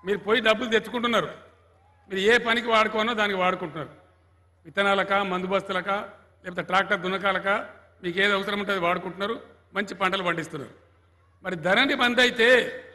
మీరు పోయి డబ్బులు తెచ్చుకుంటున్నారు మీరు ఏ పనికి వాడుకోనో దానికి వాడుకుంటున్నారు విత్తనాలక మందు బస్తులక లేకపోతే ట్రాక్టర్ దున్నకాలక మీకు ఏది అవసరం ఉంటే అది వాడుకుంటున్నారు మంచి పంటలు పండిస్తున్నారు మరి ధరణి బంద్ అయితే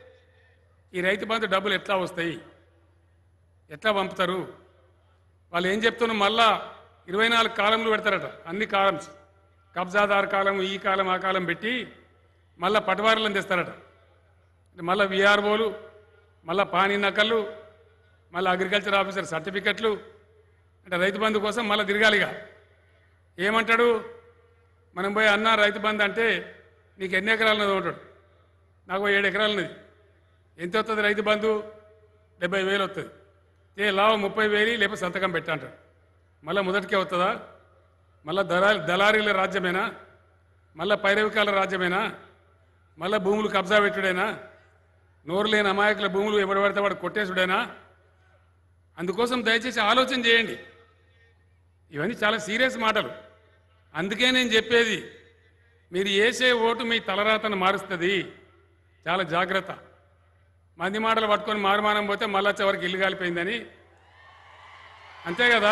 ఈ రైతు బంధు డబ్బులు ఎట్లా వస్తాయి ఎట్లా పంపుతారు వాళ్ళు ఏం చెప్తున్నారు మళ్ళా ఇరవై నాలుగు కాలంలో పెడతారట అన్ని కాలమ్స్ కబ్జాదార్ కాలం ఈ కాలం ఆ కాలం పెట్టి మళ్ళా పటవారీలను తెస్తారట మళ్ళీ విఆర్ఓలు మళ్ళీ పానీ నకళ్ళు మళ్ళీ అగ్రికల్చర్ ఆఫీసర్ సర్టిఫికెట్లు అంటే రైతు బంధు కోసం మళ్ళీ తిరగాలిగా ఏమంటాడు మనం పోయి అన్న రైతు బంధు అంటే నీకు ఎన్ని ఎకరాలు ఉన్నది ఉంటాడు నాకు ఓ ఏడు ఎకరాలు ఉన్నది ఎంత వస్తుంది రైతు బంధు డెబ్బై వేలు వస్తుంది ఏ లాభ ముప్పై వేలు లేకపోతే సంతకం పెట్టా అంటాడు మళ్ళీ మొదటికే వస్తుందా మళ్ళీ దళా దళారీల రాజ్యమేనా మళ్ళీ పైరవికాల రాజ్యమేనా మళ్ళీ భూములు కబ్జా పెట్టుడేనా నోరు లేని అమాయకుల భూములు ఎవడు పడితే వాడు కొట్టేసుడేనా అందుకోసం దయచేసి ఆలోచన చేయండి ఇవన్నీ చాలా సీరియస్ మాటలు అందుకే నేను చెప్పేది మీరు వేసే ఓటు మీ తలరాతను మారుస్తుంది చాలా జాగ్రత్త మంది మాటలు పట్టుకొని మారుమానం పోతే మళ్ళా చివరికి ఇల్లు కాలిపోయిందని అంతే కదా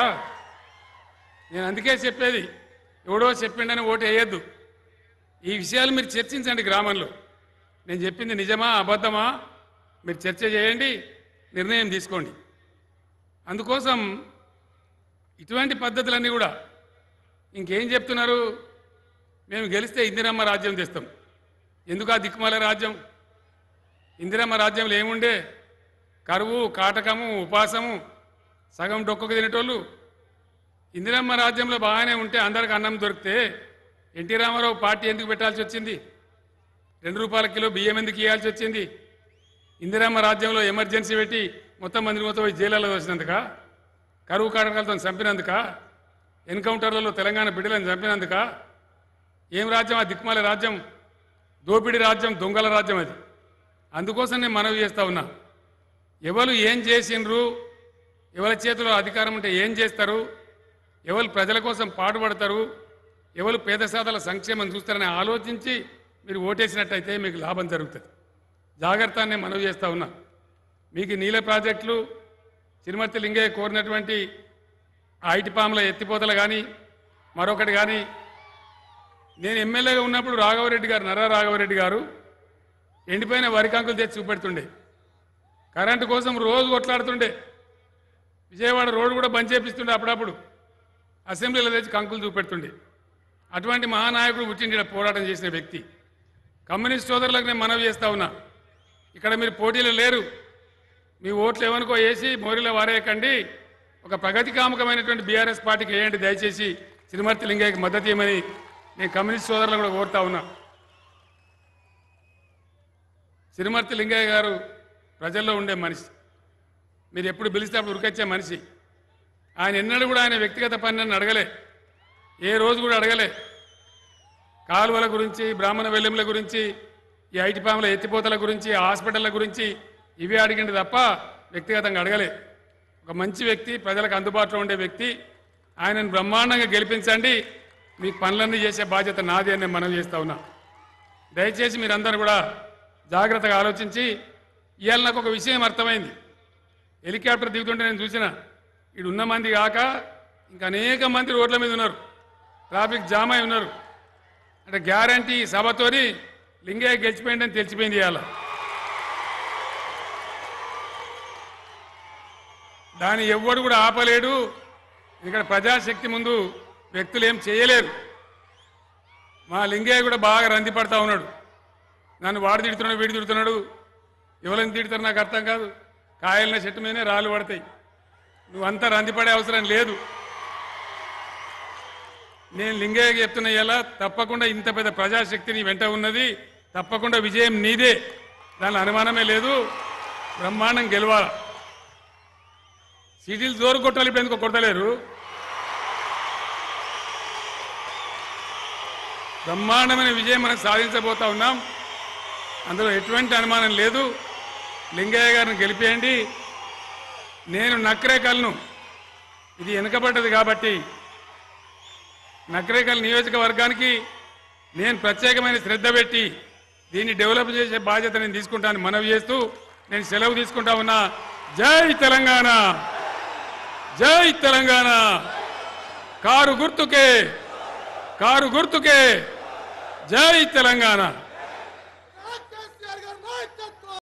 నేను అందుకే చెప్పేది ఎవడో చెప్పిండని ఓటు వేయద్దు ఈ విషయాలు మీరు చర్చించండి గ్రామంలో నేను చెప్పింది నిజమా అబద్ధమా మీరు చర్చ చేయండి నిర్ణయం తీసుకోండి అందుకోసం ఇటువంటి పద్ధతులన్నీ కూడా ఇంకేం చెప్తున్నారు మేము గెలిస్తే ఇందిరమ్మ రాజ్యం తెస్తాం ఎందుకు ఆ దిక్కుమాల రాజ్యం ఇందిరమ్మ రాజ్యంలో ఏముండే కరువు కాటకము ఉపాసము సగం డొక్కకు తినేటోళ్ళు ఇందిరమ్మ రాజ్యంలో బాగానే ఉంటే అందరికి అన్నం దొరికితే ఎన్టీ రామారావు పార్టీ ఎందుకు పెట్టాల్సి వచ్చింది రెండు రూపాయల కిలో బియ్యం ఎందుకు ఇవ్వాల్సి వచ్చింది ఇందిరమ్మ రాజ్యంలో ఎమర్జెన్సీ పెట్టి మొత్తం మందిని మొత్తం పోయి జైలలో వచ్చినందుక కరువు కాటకాలతో చంపినందుక ఎన్కౌంటర్లలో తెలంగాణ బిడ్డలను చంపినందుక ఏం రాజ్యం ఆ దిక్మాల రాజ్యం దోపిడి రాజ్యం దొంగల రాజ్యం అది అందుకోసం నేను మనవి చేస్తా ఉన్నా ఎవరు ఏం చేసిండ్రు ఎవరి చేతిలో అధికారం ఉంటే ఏం చేస్తారు ఎవరు ప్రజల కోసం పాటుపడతారు ఎవరు పేద సాధల సంక్షేమం చూస్తారని ఆలోచించి మీరు ఓటేసినట్టయితే మీకు లాభం జరుగుతుంది జాగ్రత్త అని నేను మనవి చేస్తా ఉన్నా మీకు ఈ నీళ్ళ ప్రాజెక్టులు చిరుమర్తి లింగయ్య కోరినటువంటి ఆ ఐటి పాముల ఎత్తిపోతలు కానీ మరొకటి కానీ నేను ఎమ్మెల్యేగా ఉన్నప్పుడు రాఘవరెడ్డి గారు నర్రా రాఘవరెడ్డి గారు ఎండిపోయిన వరి కంకులు తెచ్చి చూపెడుతుండే కరెంటు కోసం రోజు కొట్లాడుతుండే విజయవాడ రోడ్డు కూడా బంద్ చేపిస్తుండే అప్పుడప్పుడు అసెంబ్లీలో తెచ్చి కంకులు చూపెడుతుండే అటువంటి మహానాయకుడు పుట్టిండి ఈడ పోరాటం చేసిన వ్యక్తి కమ్యూనిస్ట్ సోదరులకు నేను మనవి చేస్తా ఉన్నా ఇక్కడ మీరు పోటీలు లేరు మీ ఓట్లు ఏమనుకో వేసి మోరిలో వారేయకండి ఒక ప్రగతికామకమైనటువంటి బీఆర్ఎస్ పార్టీకి వేయండి దయచేసి శ్రీమర్తి లింగయ్యకి మద్దతు ఇవ్వమని నేను కమ్యూనిస్ట్ సోదరులను కూడా కోరుతా ఉన్నా శ్రీమర్తి లింగయ్య గారు ప్రజల్లో ఉండే మనిషి మీరు ఎప్పుడు పిలిస్తే అప్పుడు ఉరికొచ్చే మనిషి ఆయన ఎన్నడూ కూడా ఆయన వ్యక్తిగత పని నన్ను అడగలే ఏ రోజు కూడా అడగలే కాలువల గురించి బ్రాహ్మణ వెల్లెముల గురించి ఈ ఐటి పాముల ఎత్తిపోతల గురించి హాస్పిటళ్ల గురించి ఇవే అడిగింది తప్ప వ్యక్తిగతంగా అడగలే ఒక మంచి వ్యక్తి ప్రజలకు అందుబాటులో ఉండే వ్యక్తి ఆయనను బ్రహ్మాండంగా గెలిపించండి మీకు పనులన్నీ చేసే బాధ్యత నాది అని నేను మనం చేస్తా ఉన్నా దయచేసి మీరందరూ కూడా జాగ్రత్తగా ఆలోచించి ఇవాళ నాకు ఒక విషయం అర్థమైంది హెలికాప్టర్ దిగుతుంటే నేను చూసిన ఇడు ఉన్న మంది కాక ఇంకా అనేక మంది రోడ్ల మీద ఉన్నారు ట్రాఫిక్ జామ్ అయి ఉన్నారు అంటే గ్యారంటీ సభతోని లింగయ్య గెలిచిపోయిందని తెలిసిపోయింది ఇవాళ దాన్ని ఎవ్వడు కూడా ఆపలేడు ఇక్కడ ప్రజాశక్తి ముందు వ్యక్తులు ఏం చేయలేరు మా లింగయ్య కూడా బాగా రంది పడతా ఉన్నాడు నన్ను వాడు తిడుతున్నాడు వీడు తిడుతున్నాడు ఎవరిని తిడతారు నాకు అర్థం కాదు కాయలన చెట్టు మీదనే రాళ్ళు పడతాయి నువ్వంతా రందిపడే అవసరం లేదు నేను లింగయ్యకి చెప్తున్నా ఇలా తప్పకుండా ఇంత పెద్ద ప్రజాశక్తి నీ వెంట ఉన్నది తప్పకుండా విజయం నీదే దాని అనుమానమే లేదు బ్రహ్మాండం గెలవాల సీటీలు జోరు కొట్టాలి ఇప్పుడు ఎందుకో కొడతలేరు బ్రహ్మాండమైన విజయం మనం సాధించబోతా ఉన్నాం అందులో ఎటువంటి అనుమానం లేదు లింగయ్య గారిని గెలిపేయండి నేను నక్రేకల్ను ఇది వెనుకబడ్డది కాబట్టి నక్రేకల్ నియోజకవర్గానికి నేను ప్రత్యేకమైన శ్రద్ధ పెట్టి దీన్ని డెవలప్ చేసే బాధ్యత నేను తీసుకుంటాను మనవి చేస్తూ నేను సెలవు తీసుకుంటా ఉన్నా జై తెలంగాణ జై తెలంగాణ కారు గుర్తుకే కారు గుర్తుకే జై తెలంగాణ